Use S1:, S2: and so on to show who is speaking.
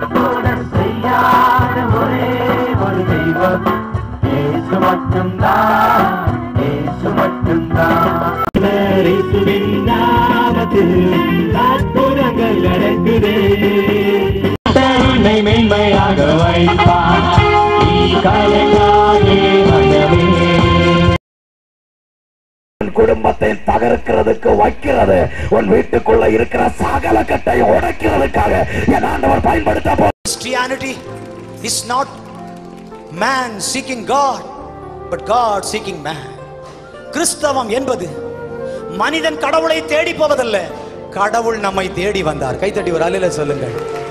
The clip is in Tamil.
S1: கூட செய்யாத ஒரே ஒரு தெய்வம் இயேசு மட்டும்தான் இயேசு மட்டும்தான் இயேசுவின் நாமத்தில் அற்புதங்கள் நடக்குதே உன்னை மென்மையாக வைப்பார் நீ கலங்காதே மனமே
S2: உன் குடும்பத்தை தகர்க்கிறதுக்கு வைக்கிறது உன் வீட்டுக்குள்ள இருக்கிற சகல கட்டை உடைக்கிறதுக்காக என் ஆண்டவர் பயன்படுத்த போ
S3: Christianity is not man seeking God, but God seeking man. கிறிஸ்தவம் என்பது மனிதன் கடவுளை தேடி போவதல்ல கடவுள் நம்மை தேடி வந்தார் கைத்தட்டி ஒரு அலையில சொல்லுங்கள்